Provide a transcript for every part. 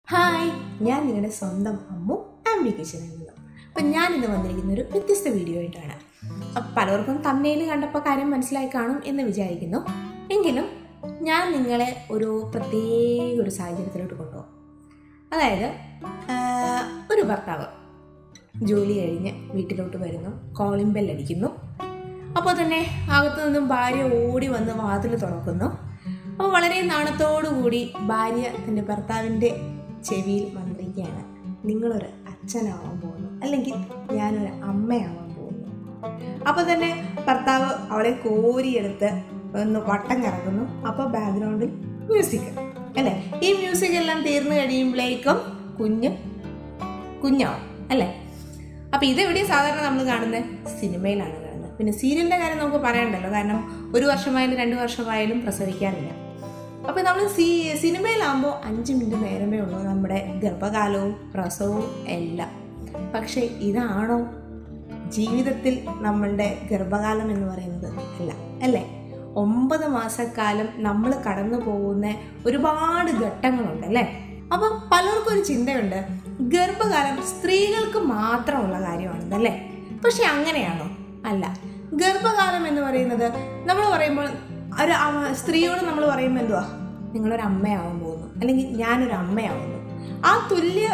hi ഞാൻ നിങ്ങളുടെ സ്വന്തം അമ്മു ആംബി കിച്ചണിൽ നിന്നും അപ്പം ഞാൻ ഇന്ന് വന്നിരിക്കുന്ന ഒരു വ്യത്യസ്ത വീഡിയോ ആയിട്ടാണ് അപ്പം പലർക്കും തമ്മയിൽ കണ്ടപ്പോൾ കാര്യം മനസ്സിലായി കാണും എന്ന് വിചാരിക്കുന്നു എങ്കിലും ഞാൻ നിങ്ങളെ ഒരു പ്രത്യേക ഒരു സാഹചര്യത്തിലോട്ട് കൊണ്ടുപോകും അതായത് ആഹ്, ഒരു ഭർത്താവ് ജോലി കഴിഞ്ഞ് വീട്ടിലോട്ട് വരുന്നു കോളിംഗ് ബെൽ അടിക്കുന്നു അപ്പോൾ തന്നെ അകത്തു നിന്നും ഭാര്യ ഓടി വന്ന് വാതിൽ തുറക്കുന്നു അപ്പോൾ വളരെ നാണത്തോടു കൂടി ഭാര്യ തൻ്റെ ഭർത്താവിൻ്റെ ചെവിയിൽ മന്ത്രിക്കുകയാണ് നിങ്ങളൊരു അച്ഛനാവാൻ പോകുന്നു അല്ലെങ്കിൽ ഞാനൊരു അമ്മയാവാൻ പോകുന്നു അപ്പോൾ തന്നെ ഭർത്താവ് അവളെ കോരിയെടുത്ത് ഒന്ന് വട്ടം കറങ്ങുന്നു അപ്പോൾ ബാക്ക്ഗ്രൗണ്ടിൽ മ്യൂസിക് അല്ലേ ഈ മ്യൂസിക് എല്ലാം തീർന്നു കഴിയുമ്പോഴേക്കും കുഞ്ഞ് കുഞ്ഞാവും അല്ലേ അപ്പോൾ ഇതെവിടെയും സാധാരണ നമ്മൾ കാണുന്നത് സിനിമയിലാണ് കാണുന്നത് പിന്നെ സീരിയലിൻ്റെ കാര്യം നമുക്ക് പറയണ്ടല്ലോ കാരണം ഒരു വർഷമായാലും രണ്ട് വർഷമായാലും പ്രസവിക്കാറില്ല അപ്പോൾ നമ്മൾ സീ സിനിമയിലാകുമ്പോൾ അഞ്ച് മിനിറ്റ് നേരമേ ഉള്ളൂ നമ്മുടെ ഗർഭകാലവും പ്രസവവും എല്ലാം പക്ഷേ ഇതാണോ ജീവിതത്തിൽ നമ്മളുടെ ഗർഭകാലം എന്ന് പറയുന്നത് അല്ല അല്ലേ ഒമ്പത് മാസക്കാലം നമ്മൾ കടന്നു പോകുന്ന ഒരുപാട് ഘട്ടങ്ങളുണ്ട് അല്ലേ അപ്പം പലർക്കും ഒരു ചിന്തയുണ്ട് ഗർഭകാലം സ്ത്രീകൾക്ക് മാത്രമുള്ള കാര്യമാണെന്നല്ലേ പക്ഷെ അങ്ങനെയാണോ അല്ല ഗർഭകാലം എന്ന് പറയുന്നത് നമ്മൾ പറയുമ്പോൾ ഒരു അമ്മ- സ്ത്രീയോട് നമ്മൾ പറയുമ്പോൾ എന്തുവാ നിങ്ങളൊരു അമ്മയാവാൻ പോകുന്നു അല്ലെങ്കിൽ ഞാനൊരു അമ്മയാവുന്നു ആ തുല്യ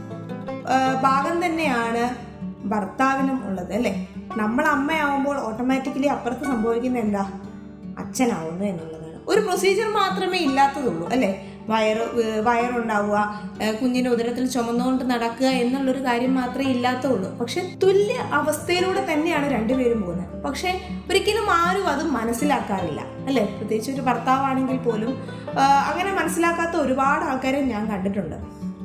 ആ, ഭാഗം തന്നെയാണ് ഭർത്താവിനും ഉള്ളത് അല്ലേ നമ്മൾ അമ്മയാവുമ്പോൾ ഓട്ടോമാറ്റിക്കലി അപ്പുറത്ത് സംഭവിക്കുന്ന എന്താ അച്ഛനാവുന്നു എന്നുള്ളതാണ് ഒരു പ്രൊസീജിയർ മാത്രമേ ഇല്ലാത്തതുള്ളൂ അല്ലേ വയറ് ഏർ വയറുണ്ടാവുക ഏർ കുഞ്ഞിന്റെ ഉദരത്തിൽ ചുമന്നുകൊണ്ട് നടക്കുക എന്നുള്ളൊരു കാര്യം മാത്രമേ ഇല്ലാത്തുള്ളൂ പക്ഷെ തുല്യ അവസ്ഥയിലൂടെ തന്നെയാണ് രണ്ടുപേരും പോകുന്നത് പക്ഷെ ഒരിക്കലും ആരും അത് മനസ്സിലാക്കാറില്ല അല്ലേ പ്രത്യേകിച്ച് ഒരു ഭർത്താവാണെങ്കിൽ പോലും ആ, അങ്ങനെ മനസ്സിലാക്കാത്ത ഒരുപാട് ആൾക്കാരെ ഞാൻ കണ്ടിട്ടുണ്ട്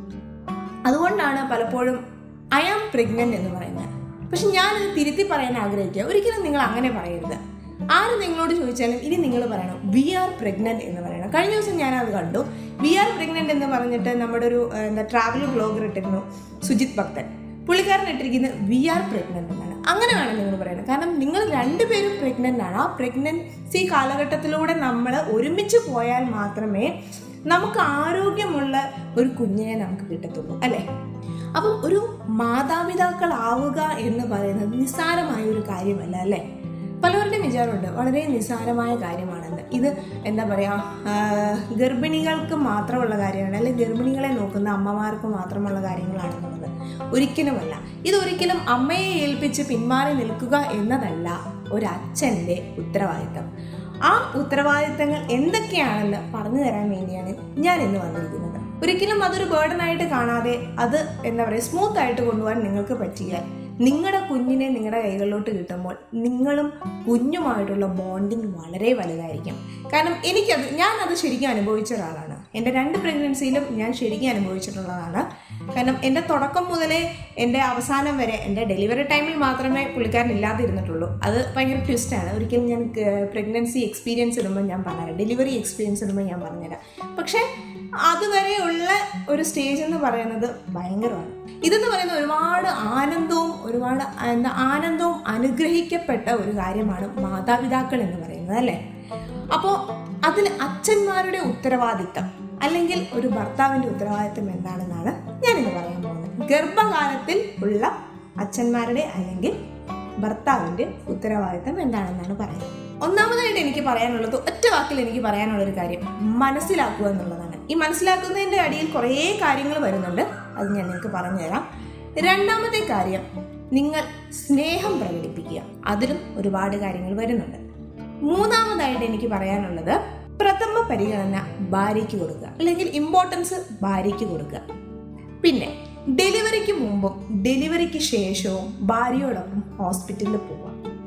അതുകൊണ്ടാണ് പലപ്പോഴും ഐ ആം പ്രഗ്നന്റ് എന്ന് പറയുന്നത് പക്ഷെ ഞാനത് തിരുത്തി പറയാൻ ആഗ്രഹിക്കുക ഒരിക്കലും നിങ്ങൾ അങ്ങനെ പറയരുത് ആര് നിങ്ങളോട് ചോദിച്ചാലും ഇനി നിങ്ങൾ പറയണം വി ആർ പ്രഗ്നന്റ് എന്ന് പറയണം കഴിഞ്ഞ ദിവസം ഞാനത് കണ്ടു വി ആർ പ്രഗ്നന്റ് എന്ന് പറഞ്ഞിട്ട് നമ്മുടെ ഒരു ഏഹ്, എന്താ ട്രാവൽ ബ്ലോഗർ ഇട്ടിരുന്നു സുജിത് ഭക്തൻ പുള്ളിക്കാരൻ ഇട്ടിരിക്കുന്നത് വി ആർ പ്രഗ്നന്റ് എന്നാണ് അങ്ങനെ വേണം നിങ്ങൾ പറയുന്നത് കാരണം നിങ്ങൾ രണ്ടുപേരും പ്രഗ്നന്റ് ആണ് ആ പ്രഗ്നൻസി കാലഘട്ടത്തിലൂടെ നമ്മൾ ഒരുമിച്ച് പോയാൽ മാത്രമേ നമുക്ക് ആരോഗ്യമുള്ള ഒരു കുഞ്ഞിനെ നമുക്ക് കിട്ടത്തുള്ളൂ അല്ലേ അപ്പം ഒരു മാതാപിതാക്കളാവുക എന്ന് പറയുന്നത് നിസ്സാരമായ ഒരു കാര്യമല്ല അല്ലേ പലവരുടെയും വിചാരമുണ്ട് വളരെ നിസ്സാരമായ കാര്യമാണെന്ന് ഇത് എന്താ പറയുക ഗർഭിണികൾക്ക് മാത്രമുള്ള കാര്യമാണ് അല്ലെങ്കിൽ ഗർഭിണികളെ നോക്കുന്ന അമ്മമാർക്ക് മാത്രമുള്ള കാര്യങ്ങളാണെന്നുള്ളത് ഒരിക്കലുമല്ല ഇതൊരിക്കലും അമ്മയെ ഏൽപ്പിച്ച് പിന്മാറി നിൽക്കുക എന്നതല്ല ഒരു അച്ഛൻ്റെ ഉത്തരവാദിത്തം ആ ഉത്തരവാദിത്തങ്ങൾ എന്തൊക്കെയാണെന്ന് പറഞ്ഞു തരാൻ വേണ്ടിയാണ് ഞാൻ ഇന്ന് വന്നിരിക്കുന്നത് ഒരിക്കലും അതൊരു ബേർഡൻ ആയിട്ട് കാണാതെ അത് എന്താ പറയുക സ്മൂത്ത് ആയിട്ട് കൊണ്ടുപോകാൻ നിങ്ങൾക്ക് പറ്റിയാൽ നിങ്ങളുടെ കുഞ്ഞിനെ നിങ്ങളുടെ കൈകളിലോട്ട് കിട്ടുമ്പോൾ നിങ്ങളും കുഞ്ഞുമായിട്ടുള്ള ബോണ്ടിങ് വളരെ വലുതായിരിക്കും കാരണം എനിക്കത് ഞാനത് ശരിക്കും അനുഭവിച്ച ഒരാളാണ് എൻ്റെ രണ്ട് പ്രഗ്നൻസിയിലും ഞാൻ ശരിക്കും അനുഭവിച്ചിട്ടുള്ളതാണ് കാരണം എൻ്റെ തുടക്കം മുതലേ എൻ്റെ അവസാനം വരെ എൻ്റെ ഡെലിവറി ടൈമിൽ മാത്രമേ പുള്ളിക്കാരൻ ഇല്ലാതിരുന്നിട്ടുള്ളൂ അത് ഭയങ്കര ട്വിസ്റ്റാണ് ഒരിക്കലും ഞാൻ പ്രഗ്നൻസി എക്സ്പീരിയൻസ് ഇടുമ്പോൾ ഞാൻ പറഞ്ഞുതരാം ഡെലിവറി എക്സ്പീരിയൻസ് ഇടുമ്പോൾ ഞാൻ പറഞ്ഞുതരാം പക്ഷേ അതുവരെയുള്ള ഒരു സ്റ്റേജ് എന്ന് പറയുന്നത് ഭയങ്കരമാണ് ഇതെന്ന് പറയുന്നത് ഒരുപാട് ആനന്ദവും ഒരുപാട് എന്താ ആനന്ദവും അനുഗ്രഹിക്കപ്പെട്ട ഒരു കാര്യമാണ് മാതാപിതാക്കൾ എന്ന് പറയുന്നത് അല്ലേ അപ്പോൾ അതിൽ അച്ഛന്മാരുടെ ഉത്തരവാദിത്തം അല്ലെങ്കിൽ ഒരു ഭർത്താവിന്റെ ഉത്തരവാദിത്തം എന്താണെന്നാണ് ഞാനിന്ന് പറയാൻ പോകുന്നത് ഗർഭകാലത്തിൽ ഉള്ള അച്ഛന്മാരുടെ അല്ലെങ്കിൽ ഭർത്താവിന്റെ ഉത്തരവാദിത്തം എന്താണെന്നാണ് പറയുന്നത് ഒന്നാമതായിട്ട് എനിക്ക് പറയാനുള്ളത് ഒറ്റ വാക്കിൽ എനിക്ക് പറയാനുള്ള ഒരു കാര്യം മനസ്സിലാക്കുക എന്നുള്ളതാണ് ഈ മനസ്സിലാക്കുന്നതിന്റെ അടിയിൽ കുറേ കാര്യങ്ങൾ വരുന്നുണ്ട് അത് ഞാൻ നിങ്ങൾക്ക് പറഞ്ഞുതരാം രണ്ടാമത്തെ കാര്യം നിങ്ങൾ സ്നേഹം പ്രകടിപ്പിക്കുക അതിലും ഒരുപാട് കാര്യങ്ങൾ വരുന്നുണ്ട് മൂന്നാമതായിട്ട് എനിക്ക് പറയാനുള്ളത് പ്രഥമ പരിഗണന ഭാര്യയ്ക്ക് കൊടുക്കുക അല്ലെങ്കിൽ ഇമ്പോർട്ടൻസ് ഭാര്യയ്ക്ക് കൊടുക്കുക പിന്നെ ഡെലിവറിക്ക് മുമ്പും ഡെലിവറിക്ക് ശേഷവും ഭാര്യയോടൊപ്പം ഹോസ്പിറ്റലിൽ പോവുക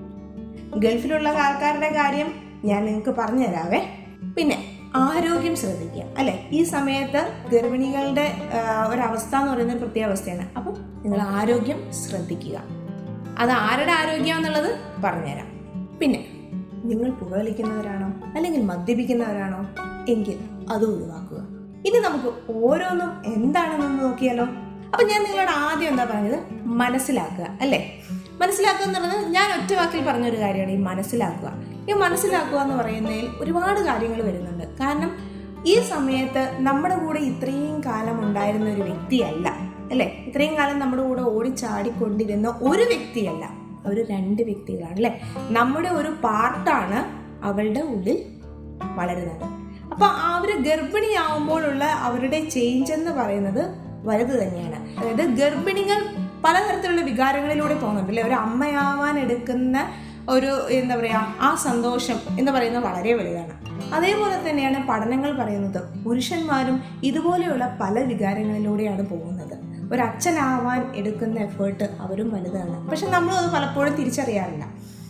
ഗൾഫിലുള്ള ആൾക്കാരുടെ കാര്യം ഞാൻ നിങ്ങൾക്ക് പറഞ്ഞു തരാവേ പിന്നെ ആരോഗ്യം ശ്രദ്ധിക്കുക അല്ലെ ഈ സമയത്ത് ഗർഭിണികളുടെ ആ, ഒരവസ്ഥ എന്ന് പറയുന്നത് ഒരു പ്രത്യേക അവസ്ഥയാണ് അപ്പം നിങ്ങൾ ആരോഗ്യം ശ്രദ്ധിക്കുക അത് ആരുടെ ആരോഗ്യം എന്നുള്ളത് പറഞ്ഞുതരാം പിന്നെ നിങ്ങൾ പുകവലിക്കുന്നവരാണോ അല്ലെങ്കിൽ മദ്യപിക്കുന്നവരാണോ എങ്കിൽ അത് ഒഴിവാക്കുക ഇനി നമുക്ക് ഓരോന്നും എന്താണെന്ന് നോക്കിയാലോ അപ്പൊ ഞാൻ നിങ്ങളോട് ആദ്യം എന്താ പറഞ്ഞത് മനസ്സിലാക്കുക അല്ലേ മനസ്സിലാക്കുക എന്നുള്ളത് ഞാൻ ഒറ്റ വാക്കിൽ പറഞ്ഞൊരു കാര്യമാണ് ഈ മനസ്സിലാക്കുക ഈ മനസ്സിലാക്കുക എന്ന് പറയുന്നതിൽ ഒരുപാട് കാര്യങ്ങൾ വരുന്നുണ്ട് കാരണം ഈ സമയത്ത് നമ്മുടെ കൂടെ ഇത്രയും കാലം ഉണ്ടായിരുന്ന ഒരു വ്യക്തിയല്ല അല്ലേ ഇത്രയും കാലം നമ്മുടെ കൂടെ ഓടിച്ചാടിക്കൊണ്ടിരുന്ന ഒരു വ്യക്തിയല്ല അവർ രണ്ട് വ്യക്തികളാണ് അല്ലേ നമ്മുടെ ഒരു പാർട്ടാണ് അവളുടെ ഉള്ളിൽ വളരുന്നത് അപ്പൊ അവര് ഗർഭിണിയാവുമ്പോഴുള്ള അവരുടെ ചേഞ്ച് എന്ന് പറയുന്നത് വലുത് തന്നെയാണ് അതായത് ഗർഭിണികൾ പലതരത്തിലുള്ള വികാരങ്ങളിലൂടെ പോകുന്നുണ്ട് അല്ലെ ഒരു അമ്മയാവാൻ എടുക്കുന്ന ഒരു എന്താ പറയാ ആ സന്തോഷം എന്ന് പറയുന്നത് വളരെ വലുതാണ് അതേപോലെ തന്നെയാണ് പഠനങ്ങൾ പറയുന്നത് പുരുഷന്മാരും ഇതുപോലെയുള്ള പല വികാരങ്ങളിലൂടെയാണ് പോകുന്നത് ഒരു അച്ഛനാവാൻ എടുക്കുന്ന എഫേർട്ട് അവരും വലുതാണ് പക്ഷെ നമ്മൾ അത് പലപ്പോഴും തിരിച്ചറിയാറില്ല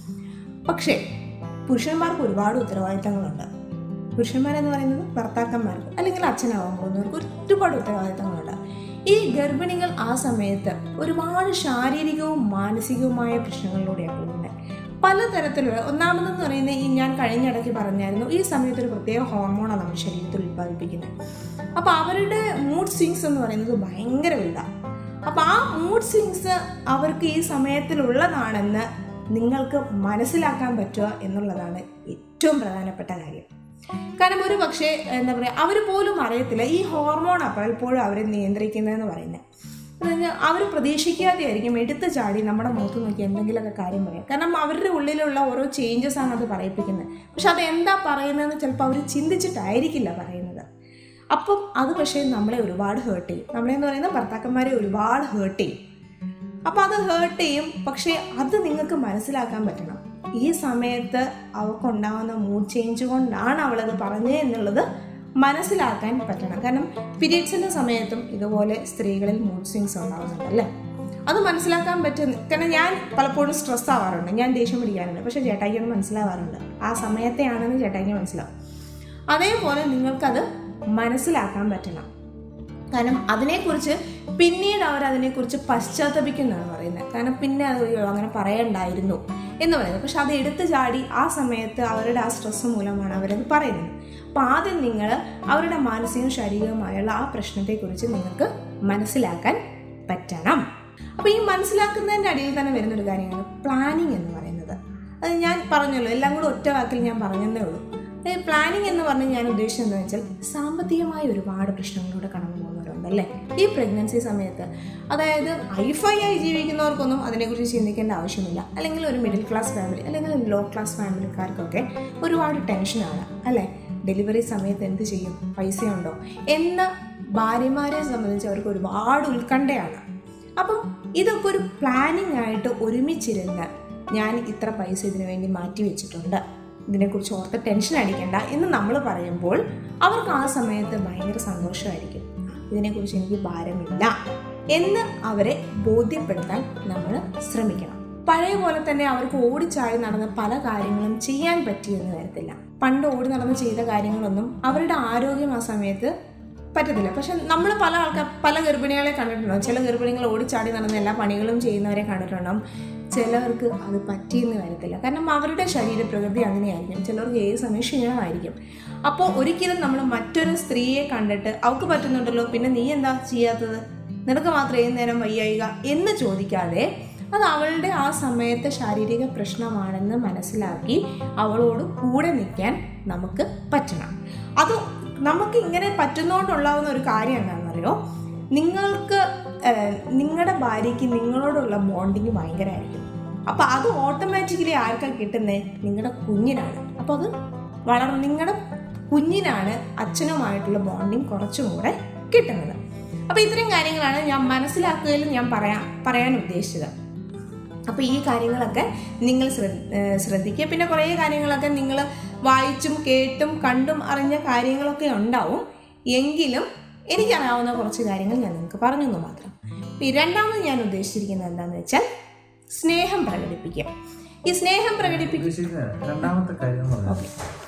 പക്ഷേ പുരുഷന്മാർക്ക് ഒരുപാട് ഉത്തരവാദിത്തങ്ങളുണ്ട് പുരുഷന്മാരെന്ന് പറയുന്നത് ഭർത്താക്കന്മാർക്ക് അല്ലെങ്കിൽ അച്ഛനാവാൻ പോകുന്നവർക്ക് ഒരുപാട് ഉത്തരവാദിത്തങ്ങളുണ്ട് ഈ ഗർഭിണികൾ ആ സമയത്ത് ഒരുപാട് ശാരീരികവും മാനസികവുമായ പ്രശ്നങ്ങളിലൂടെയാണ് പോകുന്നത് പലതരത്തിലുള്ള ഒന്നാമതെന്ന് പറയുന്നത് ഈ ഞാൻ കഴിഞ്ഞിടയ്ക്ക് പറഞ്ഞായിരുന്നു ഈ സമയത്ത് ഒരു പ്രത്യേക ഹോർമോണാണ് നമ്മുടെ ശരീരത്തിൽ ഉത്പാദിപ്പിക്കുന്നത് അപ്പോൾ അവരുടെ മൂഡ് സ്വിങ്സ് എന്ന് പറയുന്നത് ഭയങ്കര വലുതാണ് അപ്പോൾ ആ മൂഡ് സ്വിങ്സ് അവർക്ക് ഈ സമയത്തിലുള്ളതാണെന്ന് നിങ്ങൾക്ക് മനസ്സിലാക്കാൻ പറ്റുക എന്നുള്ളതാണ് ഏറ്റവും പ്രധാനപ്പെട്ട കാര്യം കാരണം ഒരു പക്ഷേ എന്താ പറയുക അവർ പോലും അറിയത്തില്ല ഈ ഹോർമോൺ പലപ്പോഴും അവരെ നിയന്ത്രിക്കുന്നതെന്ന് പറയുന്നത് പറഞ്ഞാൽ അവർ പ്രതീക്ഷിക്കാതെ ആയിരിക്കും എടുത്തു ചാടി നമ്മുടെ മുഖത്ത് നോക്കി എന്തെങ്കിലുമൊക്കെ കാര്യം പറയാം കാരണം അവരുടെ ഉള്ളിലുള്ള ഓരോ ചേഞ്ചസ് ആണ് അത് പറയിപ്പിക്കുന്നത് പക്ഷെ അത് എന്താ പറയുന്നതെന്ന് ചിലപ്പോൾ അവർ ചിന്തിച്ചിട്ടായിരിക്കില്ല പറയുന്നത് അപ്പം അത് പക്ഷേ നമ്മളെ ഒരുപാട് ഹേർട്ട് ചെയ്യും നമ്മളെന്ന് പറയുന്ന ഭർത്താക്കന്മാരെ ഒരുപാട് ഹേർട്ട് ചെയ്യും അപ്പം അത് ഹേർട്ട് ചെയ്യും പക്ഷേ അത് നിങ്ങൾക്ക് മനസ്സിലാക്കാൻ പറ്റണം ഈ സമയത്ത് അവൾക്കുണ്ടാകുന്ന മൂഡ് ചേഞ്ച് കൊണ്ടാണ് അവളത് പറഞ്ഞത് എന്നുള്ളത് മനസ്സിലാക്കാൻ പറ്റണം കാരണം പീരീഡ്സിൻ്റെ സമയത്തും ഇതുപോലെ സ്ത്രീകളിൽ മൂഡ് സ്വിങ്സ് ഉണ്ടാകുന്നുണ്ട് അല്ലേ അത് മനസ്സിലാക്കാൻ പറ്റും കാരണം ഞാൻ പലപ്പോഴും സ്ട്രെസ് ആവാറുണ്ട് ഞാൻ ദേഷ്യം പിടിക്കാറുണ്ട് പക്ഷെ ചേട്ടായിക്ക് അത് മനസ്സിലാവാറുണ്ട് ആ സമയത്തെയാണെന്ന് ചേട്ടായിക്ക് മനസ്സിലാവും അതേപോലെ നിങ്ങൾക്കത് മനസ്സിലാക്കാൻ പറ്റണം കാരണം അതിനെക്കുറിച്ച് പിന്നീട് അവർ അതിനെക്കുറിച്ച് പശ്ചാത്തപിക്കുന്നതാണ് പറയുന്നത് കാരണം പിന്നെ അത് അയ്യോ അങ്ങനെ പറയണ്ടായിരുന്നു എന്ന് പറയുന്നത് പക്ഷെ അത് എടുത്തു ചാടി ആ സമയത്ത് അവരുടെ ആ സ്ട്രെസ് മൂലമാണ് അവരത് പറയുന്നത് അപ്പം ആദ്യം നിങ്ങൾ അവരുടെ മാനസികവും ശാരീരികവുമായുള്ള ആ പ്രശ്നത്തെക്കുറിച്ച് നിങ്ങൾക്ക് മനസ്സിലാക്കാൻ പറ്റണം അപ്പോൾ ഈ മനസ്സിലാക്കുന്നതിൻ്റെ അടിയിൽ തന്നെ വരുന്നൊരു കാര്യമാണ് പ്ലാനിങ് എന്ന് പറയുന്നത് അത് ഞാൻ പറഞ്ഞല്ലോ എല്ലാം കൂടെ ഒറ്റ വാക്കിൽ ഞാൻ പറഞ്ഞതേ ഉള്ളൂ പ്ലാനിങ് എന്ന് പറഞ്ഞ് ഞാൻ ഉദ്ദേശിച്ചത് എന്താ വെച്ചാൽ സാമ്പത്തികമായ ഒരുപാട് പ്രശ്നങ്ങളിലൂടെ കടന്നു പോകുന്നവരുണ്ട് അല്ലേ ഈ പ്രഗ്നൻസി സമയത്ത് അതായത് ഹൈഫൈ ആയി ജീവിക്കുന്നവർക്കൊന്നും അതിനെക്കുറിച്ച് ചിന്തിക്കേണ്ട ആവശ്യമില്ല അല്ലെങ്കിൽ ഒരു മിഡിൽ ക്ലാസ് ഫാമിലി അല്ലെങ്കിൽ ലോ ക്ലാസ് ഫാമിലിക്കാർക്കൊക്കെ ഒരുപാട് ടെൻഷനാണ് അല്ലേ ഡെലിവറി സമയത്ത് എന്ത് ചെയ്യും പൈസയുണ്ടോ എന്ന ഭാര്യമാരെ സംബന്ധിച്ച് അവർക്ക് ഒരുപാട് ഉത്കണ്ഠയാണ് അപ്പം ഇതൊക്കെ ഒരു പ്ലാനിങ് ആയിട്ട് ഒരുമിച്ചിരുന്ന് ഞാൻ ഇത്ര പൈസ ഇതിനു വേണ്ടി മാറ്റി വെച്ചിട്ടുണ്ട് ഇതിനെക്കുറിച്ച് ഓർത്ത് ടെൻഷൻ അടിക്കേണ്ട എന്ന് നമ്മൾ പറയുമ്പോൾ അവർക്ക് ആ സമയത്ത് ഭയങ്കര സന്തോഷമായിരിക്കും ഇതിനെക്കുറിച്ച് എനിക്ക് ഭാരമില്ല എന്ന് അവരെ ബോധ്യപ്പെടുത്താൻ നമ്മൾ ശ്രമിക്കണം പഴയ പോലെ തന്നെ അവർക്ക് ഓടിച്ചാടി നടന്ന പല കാര്യങ്ങളും ചെയ്യാൻ പറ്റിയെന്ന് വരത്തില്ല പണ്ട് ഓടി നടന്ന് ചെയ്ത കാര്യങ്ങളൊന്നും അവരുടെ ആരോഗ്യം ആ സമയത്ത് പറ്റത്തില്ല പക്ഷെ നമ്മൾ പല ആൾക്കാർ പല ഗർഭിണികളെ കണ്ടിട്ടുണ്ടാവും ചില ഗർഭിണികൾ ഓടിച്ചാടി നടന്ന എല്ലാ പണികളും ചെയ്യുന്നവരെ കണ്ടിട്ടുണ്ടാവും ചിലവർക്ക് അത് പറ്റിയെന്ന് വരത്തില്ല കാരണം അവരുടെ ശരീരപ്രകൃതി അങ്ങനെയായിരിക്കും ചിലർക്ക് ഏത് സമയം ക്ഷീണമായിരിക്കും അപ്പോൾ ഒരിക്കലും നമ്മൾ മറ്റൊരു സ്ത്രീയെ കണ്ടിട്ട് അവൾക്ക് പറ്റുന്നുണ്ടല്ലോ പിന്നെ നീ എന്താ ചെയ്യാത്തത് നിനക്ക് മാത്രം ഏത് നേരം വയ്യായിക എന്ന് ചോദിക്കാതെ അത് അവളുടെ ആ സമയത്തെ ശാരീരിക പ്രശ്നമാണെന്ന് മനസ്സിലാക്കി അവളോട് കൂടെ നിൽക്കാൻ നമുക്ക് പറ്റണം അത് നമുക്ക് ഇങ്ങനെ പറ്റുന്നതുകൊണ്ടുള്ളാവുന്ന ഒരു കാര്യം എന്താണെന്നറിയോ നിങ്ങൾക്ക് നിങ്ങളുടെ ഭാര്യയ്ക്ക് നിങ്ങളോടുള്ള ബോണ്ടിങ് ഭയങ്കരമായിരിക്കും അപ്പോൾ അത് ഓട്ടോമാറ്റിക്കലി ആർക്കാണ് കിട്ടുന്നത് നിങ്ങളുടെ കുഞ്ഞിനാണ് അപ്പോൾ അത് വളർ നിങ്ങളുടെ കുഞ്ഞിനാണ് അച്ഛനുമായിട്ടുള്ള ബോണ്ടിങ് കുറച്ചും കൂടെ കിട്ടുന്നത് അപ്പോൾ ഇത്രയും കാര്യങ്ങളാണ് ഞാൻ മനസ്സിലാക്കുകയിൽ ഞാൻ പറയാൻ പറയാൻ ഉദ്ദേശിച്ചത് അപ്പോൾ ഈ കാര്യങ്ങളൊക്കെ നിങ്ങൾ ശ്രദ്ധിക്കുക പിന്നെ കുറേ കാര്യങ്ങളൊക്കെ നിങ്ങൾ വായിച്ചും കേട്ടും കണ്ടും അറിഞ്ഞ കാര്യങ്ങളൊക്കെ ഉണ്ടാവും എങ്കിലും എനിക്കറിയാവുന്ന കുറച്ച് കാര്യങ്ങൾ ഞാൻ നിങ്ങൾക്ക് പറഞ്ഞു എന്ന് മാത്രം രണ്ടാമത് ഞാൻ ഉദ്ദേശിച്ചിരിക്കുന്നത് എന്താണെന്ന് വെച്ചാൽ സ്നേഹം പ്രകടിപ്പിക്കുക ഈ സ്നേഹം പ്രകടിപ്പിക്കുക രണ്ടാമത്തെ കാര്യം ഓക്കെ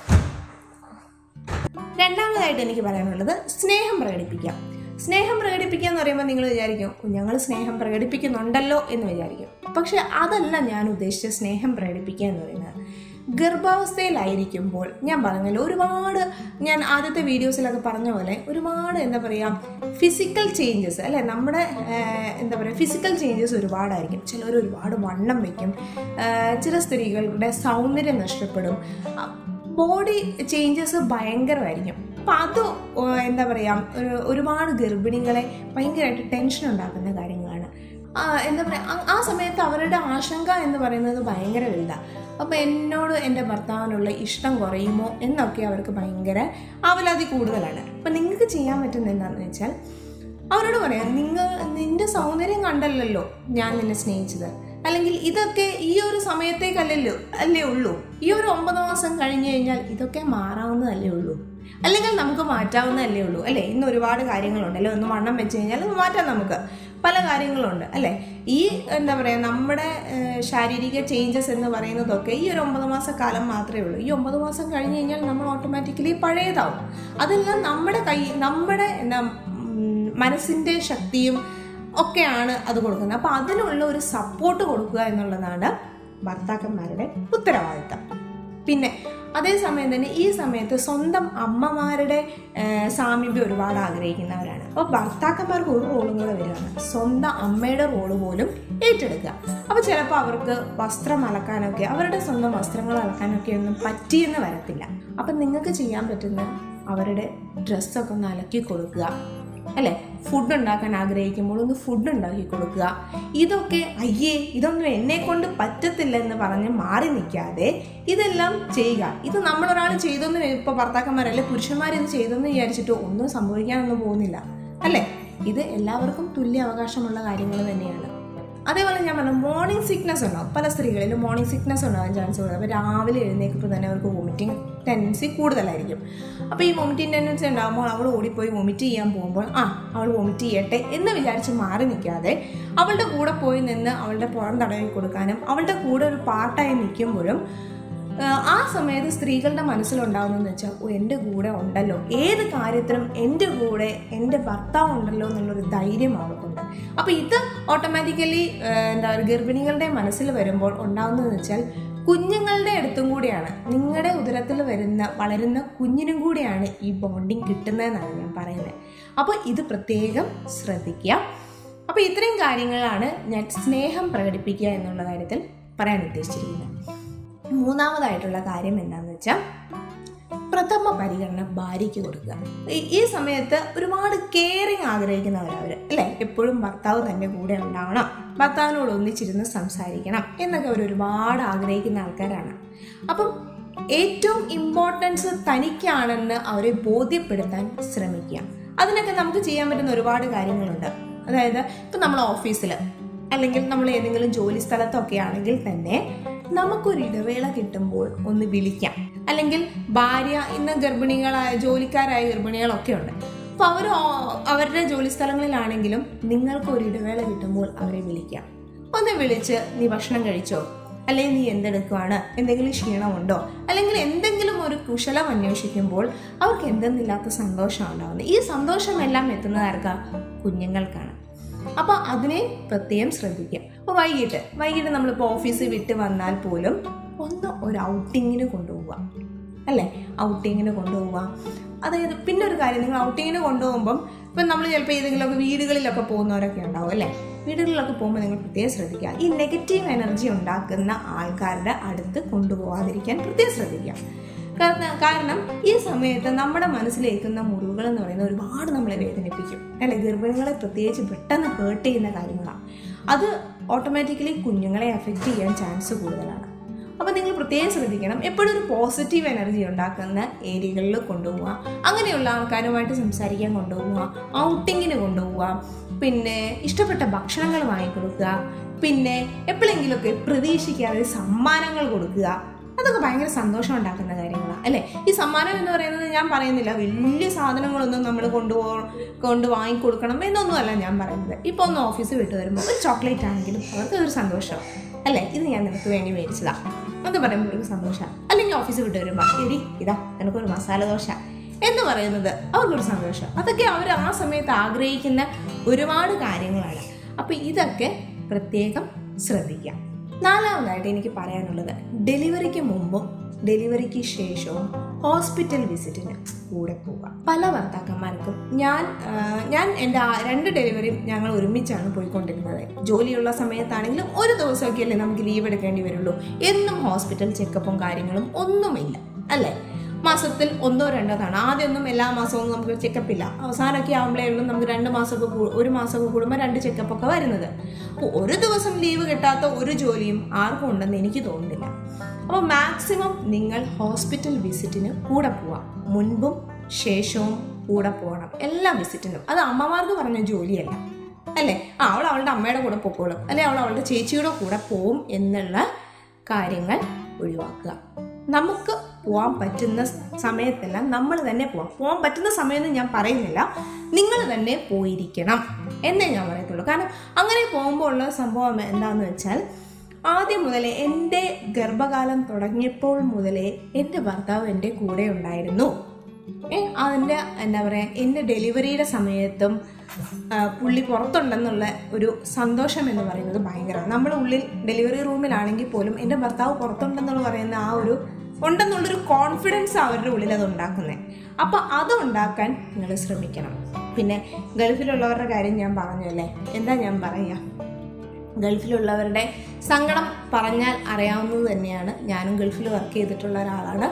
രണ്ടാമതായിട്ട് എനിക്ക് പറയാനുള്ളത് സ്നേഹം പ്രകടിപ്പിക്കാം സ്നേഹം പ്രകടിപ്പിക്കുക എന്ന് പറയുമ്പോൾ നിങ്ങൾ വിചാരിക്കും ഞങ്ങൾ സ്നേഹം പ്രകടിപ്പിക്കുന്നുണ്ടല്ലോ എന്ന് വിചാരിക്കും പക്ഷെ അതല്ല ഞാൻ ഉദ്ദേശിച്ച സ്നേഹം പ്രകടിപ്പിക്കുക എന്ന് പറയുന്നത് ഗർഭാവസ്ഥയിലായിരിക്കുമ്പോൾ ഞാൻ പറഞ്ഞല്ലോ ഒരുപാട് ഞാൻ ആദ്യത്തെ വീഡിയോസിലൊക്കെ പറഞ്ഞ പോലെ ഒരുപാട് എന്താ പറയുക ഫിസിക്കൽ ചേഞ്ചസ് അല്ലെ നമ്മുടെ എന്താ പറയുക ഫിസിക്കൽ ചേഞ്ചസ് ഒരുപാടായിരിക്കും ചിലർ ഒരുപാട് വണ്ണം വയ്ക്കും ചില സ്ത്രീകളുടെ സൗന്ദര്യം നഷ്ടപ്പെടും ബോഡി ചേഞ്ചസ് ഭയങ്കരമായിരിക്കും അപ്പം അത് ഓ, എന്താ പറയുക ഒരു ഒരുപാട് ഗർഭിണികളെ ഭയങ്കരമായിട്ട് ടെൻഷൻ ഉണ്ടാക്കുന്ന കാര്യങ്ങളാണ് ആ, എന്താ പറയുക ആ സമയത്ത് അവരുടെ ആശങ്ക എന്ന് പറയുന്നത് ഭയങ്കര വലുതാണ് അപ്പോൾ എന്നോട് എൻ്റെ ഭർത്താവിനുള്ള ഇഷ്ടം കുറയുമോ എന്നൊക്കെ അവർക്ക് ഭയങ്കര ആവലാതി കൂടുതലാണ് അപ്പം നിങ്ങൾക്ക് ചെയ്യാൻ പറ്റുന്നത് എന്താണെന്ന് വെച്ചാൽ അവരോട് പറയാം നിങ്ങൾ നിന്റെ സൗന്ദര്യം കണ്ടല്ലല്ലോ ഞാൻ നിന്നെ സ്നേഹിച്ചത് അല്ലെങ്കിൽ ഇതൊക്കെ ഈ ഒരു സമയത്തേക്കല്ലല്ലോ അല്ലേ ഉള്ളൂ ഈ ഒരു ഒമ്പത് മാസം കഴിഞ്ഞു കഴിഞ്ഞാൽ ഇതൊക്കെ മാറാവുന്നതല്ലേ ഉള്ളൂ അല്ലെങ്കിൽ നമുക്ക് മാറ്റാവുന്നതല്ലേ ഉള്ളൂ അല്ലേ ഇന്ന് ഒരുപാട് കാര്യങ്ങളുണ്ടല്ലോ ഒന്ന് വണ്ണം വെച്ച് കഴിഞ്ഞാൽ ഒന്ന് മാറ്റാം നമുക്ക് പല കാര്യങ്ങളുണ്ട് അല്ലേ ഈ എന്താ പറയുക നമ്മുടെ ഏഹ്, ശാരീരിക ചേഞ്ചസ് എന്ന് പറയുന്നതൊക്കെ ഈ ഒരു ഒമ്പത് മാസ കാലം മാത്രമേ ഉള്ളൂ ഈ ഒമ്പത് മാസം കഴിഞ്ഞ് കഴിഞ്ഞാൽ നമ്മൾ ഓട്ടോമാറ്റിക്കലി പഴയതാവും അതെല്ലാം നമ്മുടെ കൈ നമ്മുടെ എന്താ ഉം, മനസ്സിൻ്റെ ശക്തിയും ഒക്കെയാണ് അത് കൊടുക്കുന്നത് അപ്പോൾ അതിനുള്ള ഒരു സപ്പോർട്ട് കൊടുക്കുക എന്നുള്ളതാണ് ഭർത്താക്കന്മാരുടെ ഉത്തരവാദിത്തം പിന്നെ അതേസമയം തന്നെ ഈ സമയത്ത് സ്വന്തം അമ്മമാരുടെ ഏഹ്, സാമീപ്യം ഒരുപാട് ആഗ്രഹിക്കുന്നവരാണ് അപ്പോൾ ഭർത്താക്കന്മാർക്ക് ഒരു റോളും കൂടെ വരികയാണ് സ്വന്തം അമ്മയുടെ റോള് പോലും ഏറ്റെടുക്കുക അപ്പോൾ ചിലപ്പോൾ അവർക്ക് വസ്ത്രം അലക്കാനൊക്കെ അവരുടെ സ്വന്തം വസ്ത്രങ്ങൾ അലക്കാനൊക്കെ ഒന്നും പറ്റിയെന്ന് വരത്തില്ല അപ്പം നിങ്ങൾക്ക് ചെയ്യാൻ പറ്റുന്ന അവരുടെ ഡ്രസ്സൊക്കെ ഒന്ന് അലക്കി കൊടുക്കുക അല്ലെ ഫുഡ് ഉണ്ടാക്കാൻ ആഗ്രഹിക്കുമ്പോൾ ഒന്ന് ഫുഡ് ഉണ്ടാക്കി കൊടുക്കുക ഇതൊക്കെ അയ്യേ ഇതൊന്നും എന്നെ കൊണ്ട് പറ്റത്തില്ല എന്ന് പറഞ്ഞ് മാറി നിൽക്കാതെ ഇതെല്ലാം ചെയ്യുക ഇത് നമ്മളൊരാൾ ചെയ്തെന്ന് ഇപ്പോൾ ഭർത്താക്കന്മാരല്ലേ പുരുഷന്മാർ ഇത് ചെയ്തെന്ന് വിചാരിച്ചിട്ട് ഒന്നും സംഭവിക്കാനൊന്നും പോകുന്നില്ല അല്ലേ ഇത് എല്ലാവർക്കും തുല്യ അവകാശമുള്ള കാര്യങ്ങൾ തന്നെയാണ് അതേപോലെ ഞാൻ പറഞ്ഞു മോർണിംഗ് സിക്നസ് ഉണ്ടാവും പല സ്ത്രീകളിലും മോർണിംഗ് സിക്നസ് ഉണ്ടാവാൻ ചാൻസ് കൂടുതൽ അപ്പോൾ രാവിലെ എഴുന്നേൽക്കുമ്പോൾ തന്നെ അവർക്ക് വോമിറ്റിംഗ് ടെൻഡൻസി കൂടുതലായിരിക്കും അപ്പോൾ ഈ വോമിറ്റിംഗ് ടെൻഡൻസി ഉണ്ടാകുമ്പോൾ അവൾ ഓടിപ്പോയി വോമിറ്റ് ചെയ്യാൻ പോകുമ്പോൾ ആ അവൾ വോമിറ്റ് ചെയ്യട്ടെ എന്ന് വിചാരിച്ച് മാറി നിൽക്കാതെ അവളുടെ കൂടെ പോയി നിന്ന് അവളുടെ പുറം തടവി കൊടുക്കാനും അവളുടെ കൂടെ ഒരു പാർട്ടായി നിൽക്കുമ്പോഴും ആഹ് ആ സമയത്ത് സ്ത്രീകളുടെ മനസ്സിലുണ്ടാവുന്നതെന്ന് വെച്ചാൽ ഓ എൻ്റെ കൂടെ ഉണ്ടല്ലോ ഏത് കാര്യത്തിനും എൻ്റെ കൂടെ എൻ്റെ ഭർത്താവ് ഉണ്ടല്ലോ എന്നുള്ളൊരു ധൈര്യം അവർക്കുണ്ട് അപ്പോൾ ഇത് ഓട്ടോമാറ്റിക്കലി എന്താ പറയുക ഗർഭിണികളുടെ മനസ്സിൽ വരുമ്പോൾ ഉണ്ടാവുന്നതെന്ന് വെച്ചാൽ കുഞ്ഞുങ്ങളുടെ അടുത്തും കൂടിയാണ് നിങ്ങളുടെ ഉദരത്തിൽ വരുന്ന വളരുന്ന കുഞ്ഞിനും കൂടിയാണ് ഈ ബോണ്ടിങ് കിട്ടുന്നതെന്നാണ് ഞാൻ പറയുന്നത് അപ്പോൾ ഇത് പ്രത്യേകം ശ്രദ്ധിക്കുക അപ്പോൾ ഇത്രയും കാര്യങ്ങളാണ് ഞാൻ സ്നേഹം പ്രകടിപ്പിക്കുക എന്നുള്ള കാര്യത്തിൽ പറയാൻ ഉദ്ദേശിച്ചിരിക്കുന്നത് മൂന്നാമതായിട്ടുള്ള കാര്യം എന്താണെന്ന് വെച്ചാൽ പ്രഥമ പരിഗണന ഭാര്യയ്ക്ക് കൊടുക്കുക ഈ- ഈ സമയത്ത് ഒരുപാട് കെയറിങ് ആഗ്രഹിക്കുന്നവരവർ അല്ലേ എപ്പോഴും ഭർത്താവ് തൻ്റെ കൂടെ ഉണ്ടാവണം ഭർത്താവിനോട് ഒന്നിച്ചിരുന്ന് സംസാരിക്കണം എന്നൊക്കെ അവർ ഒരുപാട് ആഗ്രഹിക്കുന്ന ആൾക്കാരാണ് അപ്പം ഏറ്റവും ഇമ്പോർട്ടൻസ് തനിക്കാണെന്ന് അവരെ ബോധ്യപ്പെടുത്താൻ ശ്രമിക്കുക അതിനൊക്കെ നമുക്ക് ചെയ്യാൻ പറ്റുന്ന ഒരുപാട് കാര്യങ്ങളുണ്ട് അതായത് ഇപ്പം നമ്മൾ ഓഫീസിൽ അല്ലെങ്കിൽ നമ്മൾ ഏതെങ്കിലും ജോലി സ്ഥലത്തൊക്കെ ആണെങ്കിൽ തന്നെ നമുക്കൊരു ഇടവേള കിട്ടുമ്പോൾ ഒന്ന് വിളിക്കാം അല്ലെങ്കിൽ ഭാര്യ ഇന്ന് ഗർഭിണികളായ ജോലിക്കാരായ ഗർഭിണികളൊക്കെ ഉണ്ട് അപ്പോൾ അവർ അവരുടെ ജോലി സ്ഥലങ്ങളിലാണെങ്കിലും നിങ്ങൾക്ക് ഒരു ഇടവേള കിട്ടുമ്പോൾ അവരെ വിളിക്കാം ഒന്ന് വിളിച്ച് നീ ഭക്ഷണം കഴിച്ചോ അല്ലെങ്കിൽ നീ എന്തെടുക്കുവാണ് എന്തെങ്കിലും ക്ഷീണമുണ്ടോ അല്ലെങ്കിൽ എന്തെങ്കിലും ഒരു കുശലം അന്വേഷിക്കുമ്പോൾ അവർക്ക് എന്തെന്നില്ലാത്ത സന്തോഷം ഉണ്ടാവുന്നത് ഈ സന്തോഷമെല്ലാം എത്തുന്നത് ആർക്കാ കുഞ്ഞുങ്ങൾക്കാണ് അപ്പോൾ അതിനെ പ്രത്യേകം ശ്രദ്ധിക്കുക അപ്പോൾ വൈകിട്ട് വൈകിട്ട് നമ്മളിപ്പോൾ ഓഫീസിൽ വിട്ട് വന്നാൽ പോലും ഒന്ന് ഒരു ഔട്ടിങ്ങിന് കൊണ്ടുപോവുക അല്ലേ ഔട്ടിങ്ങിന് കൊണ്ടുപോവുക അതായത് പിന്നെ ഒരു കാര്യം നിങ്ങൾ ഔട്ടിങ്ങിന് കൊണ്ടുപോകുമ്പം ഇപ്പം നമ്മൾ ചിലപ്പോൾ ഏതെങ്കിലുമൊക്കെ വീടുകളിലൊക്കെ പോകുന്നവരൊക്കെ ഉണ്ടാവും അല്ലേ വീടുകളിലൊക്കെ പോകുമ്പോൾ നിങ്ങൾ പ്രത്യേകം ശ്രദ്ധിക്കുക ഈ നെഗറ്റീവ് എനർജി ഉണ്ടാക്കുന്ന ആൾക്കാരുടെ അടുത്ത് കൊണ്ടുപോകാതിരിക്കാൻ പ്രത്യേകം ശ്രദ്ധിക്കുക കാരണം കാരണം ഈ സമയത്ത് നമ്മുടെ മനസ്സിലേക്കുന്ന മുറിവുകൾ എന്ന് പറയുന്നത് ഒരുപാട് നമ്മളെ വേദനിപ്പിക്കും അല്ലെ ഗർഭിണികളെ പ്രത്യേകിച്ച് പെട്ടെന്ന് ഹേർട്ട് ചെയ്യുന്ന കാര്യങ്ങളാണ് അത് ഓട്ടോമാറ്റിക്കലി കുഞ്ഞുങ്ങളെ അഫക്റ്റ് ചെയ്യാൻ ചാൻസ് കൂടുതലാണ് അപ്പോൾ നിങ്ങൾ പ്രത്യേകം ശ്രദ്ധിക്കണം എപ്പോഴും ഒരു പോസിറ്റീവ് എനർജി ഉണ്ടാക്കുന്ന ഏരിയകളിൽ കൊണ്ടുപോവുക അങ്ങനെയുള്ള ആൾക്കാരുമായിട്ട് സംസാരിക്കാൻ കൊണ്ടുപോവുക ഔട്ടിങ്ങിന് കൊണ്ടുപോവുക പിന്നെ ഇഷ്ടപ്പെട്ട ഭക്ഷണങ്ങൾ വാങ്ങിക്കൊടുക്കുക പിന്നെ എപ്പോഴെങ്കിലുമൊക്കെ പ്രതീക്ഷിക്കാതെ സമ്മാനങ്ങൾ കൊടുക്കുക അതൊക്കെ ഭയങ്കര സന്തോഷം ഉണ്ടാക്കുന്ന കാര്യങ്ങളാണ് അല്ലേ ഈ സമ്മാനം എന്ന് പറയുന്നത് ഞാൻ പറയുന്നില്ല വലിയ സാധനങ്ങളൊന്നും നമ്മൾ കൊണ്ടുപോ കൊണ്ട് വാങ്ങിക്കൊടുക്കണം എന്നൊന്നുമല്ല ഞാൻ പറയുന്നത് ഇപ്പോൾ ഒന്ന് ഓഫീസ് വിട്ട് വരുമ്പോൾ ഒരു ചോക്ലേറ്റ് ആണെങ്കിലും അവർക്ക് ഒരു സന്തോഷം അല്ലേ ഇത് ഞാൻ നിനക്ക് വേണ്ടി മേടിച്ചതാ എന്ന് പറയുമ്പോൾ ഒരു സന്തോഷമാണ് അല്ലെങ്കിൽ ഓഫീസ് വിട്ട് വരുമ്പോൾ എടി ഇതാ നിനക്കൊരു മസാല ദോശ എന്ന് പറയുന്നത് അവർക്കൊരു സന്തോഷം അതൊക്കെ അവർ ആ സമയത്ത് ആഗ്രഹിക്കുന്ന ഒരുപാട് കാര്യങ്ങളാണ് അപ്പോൾ ഇതൊക്കെ പ്രത്യേകം ശ്രദ്ധിക്കാം നാലാമതായിട്ട് എനിക്ക് പറയാനുള്ളത് ഡെലിവറിക്ക് മുമ്പും ഡെലിവറിക്ക് ശേഷവും ഹോസ്പിറ്റൽ വിസിറ്റിന് കൂടെ പോവുക പല ഭർത്താക്കന്മാർക്കും ഞാൻ ആ, ഞാൻ എൻ്റെ ആ രണ്ട് ഡെലിവറിയും ഞങ്ങൾ ഒരുമിച്ചാണ് പോയിക്കൊണ്ടിരുന്നത് ജോലിയുള്ള സമയത്താണെങ്കിലും ഒരു ദിവസമൊക്കെ അല്ലേ നമുക്ക് ലീവ് എടുക്കേണ്ടി വരുള്ളൂ എന്നും ഹോസ്പിറ്റൽ ചെക്കപ്പും കാര്യങ്ങളും ഒന്നുമില്ല അല്ലേ മാസത്തിൽ ഒന്നോ രണ്ടോ തവണ ആദ്യമൊന്നും എല്ലാ മാസവും നമുക്ക് ചെക്കപ്പ് ഇല്ല അവസാനമൊക്കെ ആകുമ്പോഴേ ഉള്ളൂ നമുക്ക് രണ്ട് മാസമൊക്കെ കൂ- ഒരു മാസമൊക്കെ കൂടുമ്പോൾ രണ്ട് ചെക്കപ്പ് ഒക്കെ വരുന്നത് അപ്പോൾ ഒരു ദിവസം ലീവ് കിട്ടാത്ത ഒരു ജോലിയും ആർക്കും ഉണ്ടെന്ന് എനിക്ക് തോന്നുന്നില്ല അപ്പോൾ മാക്സിമം നിങ്ങൾ ഹോസ്പിറ്റൽ വിസിറ്റിന് കൂടെ പോവാം മുൻപും ശേഷവും കൂടെ പോകണം എല്ലാ വിസിറ്റിനും അത് അമ്മമാർക്ക് പറഞ്ഞ ജോലിയല്ല അല്ലേ ആ അവൾ അവളുടെ അമ്മയുടെ കൂടെ പൊക്കോളും അല്ലെ അവൾ അവളുടെ ചേച്ചിയുടെ കൂടെ പോവും എന്നുള്ള കാര്യങ്ങൾ ഒഴിവാക്കുക നമുക്ക് പോകാൻ പറ്റുന്ന സമയത്തെല്ലാം നമ്മൾ തന്നെ പോവാം പോകാൻ പറ്റുന്ന സമയമെന്ന് ഞാൻ പറയുന്നില്ല നിങ്ങൾ തന്നെ പോയിരിക്കണം എന്നേ ഞാൻ പറയത്തുള്ളൂ കാരണം അങ്ങനെ പോകുമ്പോൾ ഉള്ള സംഭവം എന്താണെന്ന് വെച്ചാൽ ആദ്യം മുതലേ എൻ്റെ ഗർഭകാലം തുടങ്ങിയപ്പോൾ മുതലേ എൻ്റെ ഭർത്താവ് എൻ്റെ കൂടെ ഉണ്ടായിരുന്നു ഏ അതിൻ്റെ എന്താ പറയുക എൻ്റെ ഡെലിവറിയുടെ സമയത്തും ആ, പുള്ളി പുറത്തുണ്ടെന്നുള്ള ഒരു സന്തോഷം എന്ന് പറയുന്നത് ഭയങ്കരമാണ് നമ്മൾ ഉള്ളിൽ ഡെലിവറി റൂമിലാണെങ്കിൽ പോലും എൻ്റെ ഭർത്താവ് പുറത്തുണ്ടെന്നുള്ള പറയുന്ന ആ ഒരു ഉണ്ടെന്നുള്ളൊരു കോൺഫിഡൻസ് അവരുടെ ഉള്ളിൽ അത് ഉണ്ടാക്കുന്നത് അപ്പം അത് ഉണ്ടാക്കാൻ നിങ്ങൾ ശ്രമിക്കണം പിന്നെ ഗൾഫിലുള്ളവരുടെ കാര്യം ഞാൻ പറഞ്ഞല്ലേ എന്താ ഞാൻ പറയുക ഗൾഫിലുള്ളവരുടെ സങ്കടം പറഞ്ഞാൽ അറിയാവുന്നത് തന്നെയാണ് ഞാനും ഗൾഫിൽ വർക്ക് ചെയ്തിട്ടുള്ള ഒരാളാണ്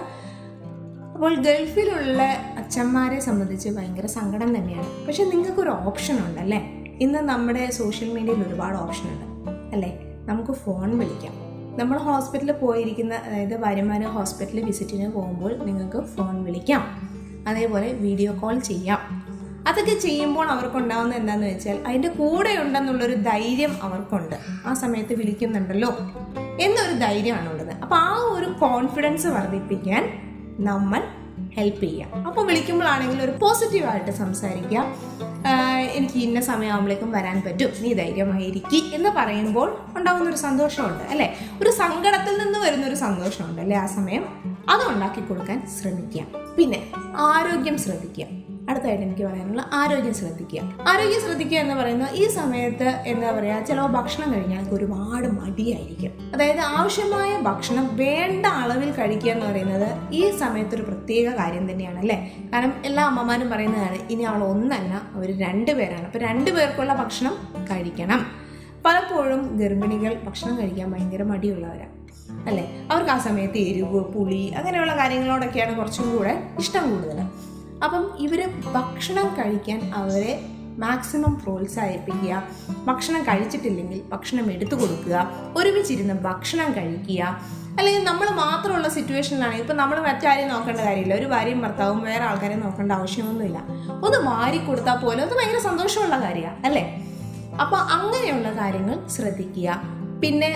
അപ്പോൾ ഗൾഫിലുള്ള അച്ഛന്മാരെ സംബന്ധിച്ച് ഭയങ്കര സങ്കടം തന്നെയാണ് പക്ഷെ നിങ്ങൾക്കൊരു ഓപ്ഷൻ ഉണ്ടല്ലേ ഇന്ന് നമ്മുടെ സോഷ്യൽ മീഡിയയിൽ ഒരുപാട് ഓപ്ഷൻ ഉണ്ട് അല്ലേ നമുക്ക് ഫോൺ വിളിക്കാം നമ്മൾ ഹോസ്പിറ്റലിൽ പോയിരിക്കുന്ന അതായത് ഭാര്യമാർ ഹോസ്പിറ്റലിൽ വിസിറ്റിന് പോകുമ്പോൾ നിങ്ങൾക്ക് ഫോൺ വിളിക്കാം അതേപോലെ വീഡിയോ കോൾ ചെയ്യാം അതൊക്കെ ചെയ്യുമ്പോൾ അവർക്കുണ്ടാവുന്ന എന്താണെന്ന് വെച്ചാൽ അതിൻ്റെ കൂടെ ഉണ്ടെന്നുള്ളൊരു ധൈര്യം അവർക്കുണ്ട് ആ സമയത്ത് വിളിക്കുന്നുണ്ടല്ലോ എന്നൊരു ധൈര്യമാണ് ഉള്ളത് അപ്പോൾ ആ ഒരു കോൺഫിഡൻസ് വർദ്ധിപ്പിക്കാൻ നമ്മൾ ഹെൽപ്പ് ചെയ്യാം അപ്പോൾ വിളിക്കുമ്പോഴാണെങ്കിൽ ഒരു പോസിറ്റീവായിട്ട് സംസാരിക്കുക ആഹ് എനിക്ക് ഇന്ന സമയമാകുമ്പോഴേക്കും വരാൻ പറ്റും നീ ധൈര്യമായിരിക്കും എന്ന് പറയുമ്പോൾ ഉണ്ടാകുന്ന ഒരു സന്തോഷമുണ്ട് അല്ലേ ഒരു സങ്കടത്തിൽ നിന്ന് വരുന്ന ഒരു സന്തോഷമുണ്ട് അല്ലേ ആ സമയം അത് ഉണ്ടാക്കി കൊടുക്കാൻ ശ്രമിക്കുക പിന്നെ ആരോഗ്യം ശ്രദ്ധിക്കുക അടുത്തായിട്ട് എനിക്ക് പറയാനുള്ള ആരോഗ്യം ശ്രദ്ധിക്കുക ആരോഗ്യം ശ്രദ്ധിക്കുക എന്ന് പറയുന്നത് ഈ സമയത്ത് എന്താ പറയുക ചില ഭക്ഷണം കഴിഞ്ഞാൽ ഒരുപാട് മടിയായിരിക്കും അതായത് ആവശ്യമായ ഭക്ഷണം വേണ്ട അളവിൽ കഴിക്കുക എന്ന് പറയുന്നത് ഈ സമയത്ത് ഒരു പ്രത്യേക കാര്യം തന്നെയാണ് അല്ലേ കാരണം എല്ലാ അമ്മമാരും പറയുന്നതാണ് ഇനി അവൾ ഒന്നല്ല അവർ രണ്ടുപേരാണ് അപ്പോൾ രണ്ടു പേർക്കുള്ള ഭക്ഷണം കഴിക്കണം പലപ്പോഴും ഗർഭിണികൾ ഭക്ഷണം കഴിക്കാൻ ഭയങ്കര മടിയുള്ളവരാണ് അല്ലേ അവർക്ക് ആ സമയത്ത് എരിവ് പുളി അങ്ങനെയുള്ള കാര്യങ്ങളോടൊക്കെയാണ് കുറച്ചും കൂടെ ഇഷ്ടം കൂടുതൽ അപ്പം ഇവർ ഭക്ഷണം കഴിക്കാൻ അവരെ മാക്സിമം പ്രോത്സാഹിപ്പിക്കുക ഭക്ഷണം കഴിച്ചിട്ടില്ലെങ്കിൽ ഭക്ഷണം എടുത്തു കൊടുക്കുക ഒരുമിച്ചിരുന്ന് ഭക്ഷണം കഴിക്കുക അല്ലെങ്കിൽ നമ്മൾ മാത്രമുള്ള സിറ്റുവേഷനിലാണെങ്കിൽ ഇപ്പം നമ്മൾ മറ്റാരെയും നോക്കേണ്ട കാര്യമില്ല ഒരു ഭാര്യയും ഭർത്താവും വേറെ ആൾക്കാരെ നോക്കേണ്ട ആവശ്യമൊന്നുമില്ല ഒന്ന് വാരി കൊടുത്താൽ പോലും അത് ഭയങ്കര സന്തോഷമുള്ള കാര്യമാണ് അല്ലേ അപ്പോൾ അങ്ങനെയുള്ള കാര്യങ്ങൾ ശ്രദ്ധിക്കുക പിന്നെ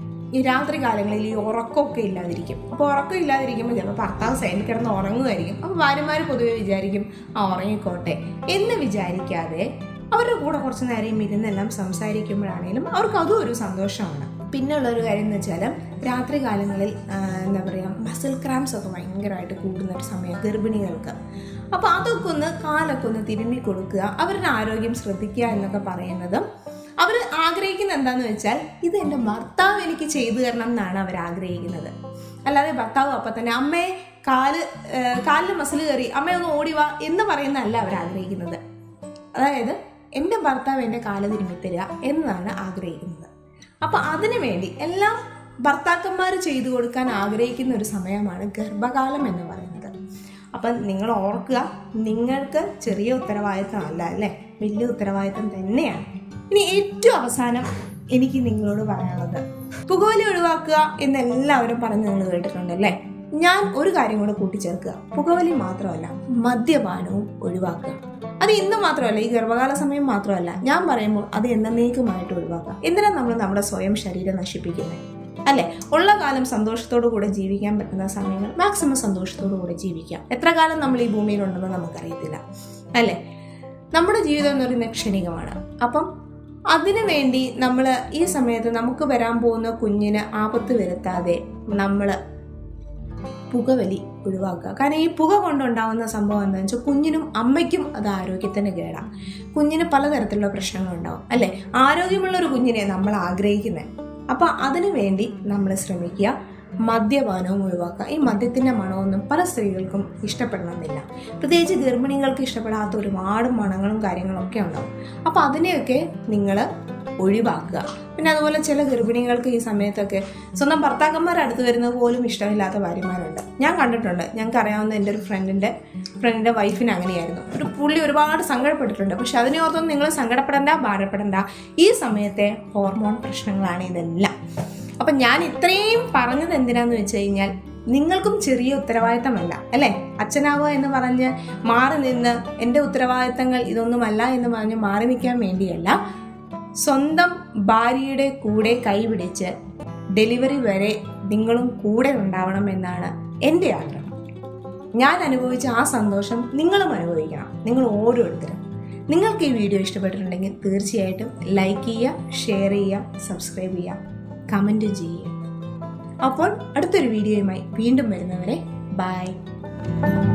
ഈ രാത്രി കാലങ്ങളിൽ ഈ ഉറക്കമൊക്കെ ഇല്ലാതിരിക്കും അപ്പോൾ ഉറക്കം ഇല്ലാതിരിക്കുമ്പോൾ ചിലപ്പോൾ ഭർത്താവ് സൈഡിൽ കിടന്ന് ഉറങ്ങുമായിരിക്കും അപ്പോൾ ഭാര്യമാർ പൊതുവെ വിചാരിക്കും ആ ഉറങ്ങിക്കോട്ടെ എന്ന് വിചാരിക്കാതെ അവരുടെ കൂടെ കുറച്ച് നേരം ഇരുന്നെല്ലാം സംസാരിക്കുമ്പോഴാണേലും അവർക്ക് അതും ഒരു സന്തോഷമാണ് പിന്നെ ഉള്ള ഒരു കാര്യം എന്ന് വെച്ചാൽ രാത്രി കാലങ്ങളിൽ ആ, എന്താ പറയുക മസിൽ ക്രാംസ് ഒക്കെ ഭയങ്കരമായിട്ട് കൂടുന്ന ഒരു സമയം ഗർഭിണികൾക്ക് അപ്പോൾ അതൊക്കെ ഒന്ന് കാലൊക്കെ ഒന്ന് തിരുമ്മി കൊടുക്കുക അവരുടെ ആരോഗ്യം ശ്രദ്ധിക്കുക എന്നൊക്കെ പറയുന്നത് അവർ ആഗ്രഹിക്കുന്നത് എന്താന്ന് വെച്ചാൽ ഇത് എൻ്റെ ഭർത്താവ് എനിക്ക് ചെയ്തു തരണം എന്നാണ് അവർ ആഗ്രഹിക്കുന്നത് അല്ലാതെ ഭർത്താവ് അപ്പം തന്നെ അമ്മയെ കാല് ഏഹ്, കാലിൽ മസിൽ കയറി അമ്മ ഒന്ന് ഓടി വാ എന്ന് പറയുന്നതല്ല അവർ ആഗ്രഹിക്കുന്നത് അതായത് എൻ്റെ ഭർത്താവ് എൻ്റെ കാല് തിരുമ്മി തരിക എന്നതാണ് ആഗ്രഹിക്കുന്നത് അപ്പം അതിനു വേണ്ടി എല്ലാം ഭർത്താക്കന്മാർ ചെയ്തു കൊടുക്കാൻ ആഗ്രഹിക്കുന്ന ഒരു സമയമാണ് ഗർഭകാലം എന്ന് പറയുന്നത് അപ്പം നിങ്ങൾ ഓർക്കുക നിങ്ങൾക്ക് ചെറിയ ഉത്തരവാദിത്തം അല്ല അല്ലേ വലിയ ഉത്തരവാദിത്തം തന്നെയാണ് ഇനി ഏറ്റവും അവസാനം എനിക്ക് നിങ്ങളോട് പറയാനുള്ളത് പുകവലി ഒഴിവാക്കുക എന്ന് എല്ലാവരും പറഞ്ഞ് നിങ്ങൾ കേട്ടിട്ടുണ്ടല്ലേ ഞാൻ ഒരു കാര്യം കൂടെ കൂട്ടിച്ചേർക്കുക പുകവലി മാത്രമല്ല മദ്യപാനവും ഒഴിവാക്കുക അത് ഇന്ന് മാത്രമല്ല ഈ ഗർഭകാല സമയം മാത്രമല്ല ഞാൻ പറയുമ്പോൾ അത് എന്നേക്കുമായിട്ട് ഒഴിവാക്കുക എന്തിനാ നമ്മൾ നമ്മുടെ സ്വയം ശരീരം നശിപ്പിക്കുന്നത് അല്ലെ ഉള്ള കാലം സന്തോഷത്തോടു കൂടെ ജീവിക്കാൻ പറ്റുന്ന സമയങ്ങൾ മാക്സിമം സന്തോഷത്തോടു കൂടെ ജീവിക്കാം എത്ര കാലം നമ്മൾ ഈ ഭൂമിയിലുണ്ടെന്ന് നമുക്കറിയത്തില്ല അല്ലെ നമ്മുടെ ജീവിതം എന്ന് പറയുന്നത് ക്ഷണികമാണ് അപ്പം അതിനു വേണ്ടി നമ്മൾ ഈ സമയത്ത് നമുക്ക് വരാൻ പോകുന്ന കുഞ്ഞിന് ആപത്ത് വരുത്താതെ നമ്മൾ പുകവലി ഒഴിവാക്കുക കാരണം ഈ പുക കൊണ്ടുണ്ടാവുന്ന സംഭവം എന്താണെന്ന് വെച്ചാൽ കുഞ്ഞിനും അമ്മയ്ക്കും അത് ആരോഗ്യത്തിന് കേടാം കുഞ്ഞിന് പലതരത്തിലുള്ള പ്രശ്നങ്ങളുണ്ടാവും അല്ലെ ആരോഗ്യമുള്ള ഒരു കുഞ്ഞിനെ നമ്മൾ ആഗ്രഹിക്കുന്നത് അപ്പൊ അതിനു വേണ്ടി നമ്മൾ ശ്രമിക്കുക മദ്യപാനവും ഒഴിവാക്കുക ഈ മദ്യത്തിന്റെ മണമൊന്നും പല സ്ത്രീകൾക്കും ഇഷ്ടപ്പെടണമെന്നില്ല പ്രത്യേകിച്ച് ഗർഭിണികൾക്ക് ഇഷ്ടപ്പെടാത്ത ഒരുപാട് മണങ്ങളും കാര്യങ്ങളും ഒക്കെ ഉണ്ടാവും അപ്പൊ അതിനെയൊക്കെ നിങ്ങൾ ഒഴിവാക്കുക പിന്നെ അതുപോലെ ചില ഗർഭിണികൾക്ക് ഈ സമയത്തൊക്കെ സ്വന്തം ഭർത്താക്കന്മാർ അടുത്ത് വരുന്നത് പോലും ഇഷ്ടമില്ലാത്ത ഭാര്യമാരുണ്ട് ഞാൻ കണ്ടിട്ടുണ്ട് ഞങ്ങൾക്ക് അറിയാവുന്ന എൻ്റെ ഒരു ഫ്രണ്ടിൻ്റെ ഫ്രണ്ടിൻ്റെ വൈഫിന് അങ്ങനെയായിരുന്നു ഒരു പുള്ളി ഒരുപാട് സങ്കടപ്പെട്ടിട്ടുണ്ട് പക്ഷെ അതിനെ ഓർത്തൊന്നും നിങ്ങൾ സങ്കടപ്പെടേണ്ട ഭാരപ്പെടേണ്ട ഈ സമയത്തെ ഹോർമോൺ പ്രശ്നങ്ങളാണ് ഇതെല്ലാം അപ്പം ഞാൻ ഇത്രയും പറഞ്ഞത് എന്തിനാന്ന് വെച്ച് കഴിഞ്ഞാൽ നിങ്ങൾക്കും ചെറിയ ഉത്തരവാദിത്തമല്ല അല്ലേ അച്ഛനാവുക എന്ന് പറഞ്ഞ് മാറി നിന്ന് എൻ്റെ ഉത്തരവാദിത്തങ്ങൾ ഇതൊന്നുമല്ല എന്ന് പറഞ്ഞ് മാറി നിൽക്കാൻ വേണ്ടിയല്ല സ്വന്തം ഭാര്യയുടെ കൂടെ കൈപിടിച്ച് ഡെലിവറി വരെ നിങ്ങളും കൂടെ ഉണ്ടാവണം എന്നാണ് എൻ്റെ ആഗ്രഹം ഞാൻ അനുഭവിച്ച ആ സന്തോഷം നിങ്ങളും അനുഭവിക്കണം നിങ്ങൾ ഓരോരുത്തരും നിങ്ങൾക്ക് ഈ വീഡിയോ ഇഷ്ടപ്പെട്ടിട്ടുണ്ടെങ്കിൽ തീർച്ചയായിട്ടും ലൈക്ക് ചെയ്യുക ഷെയർ ചെയ്യുക സബ്സ്ക്രൈബ് ചെയ്യുക കമൻറ്റ് ചെയ്യുക അപ്പോൾ അടുത്തൊരു വീഡിയോയുമായി വീണ്ടും വരുന്നവരെ ബൈ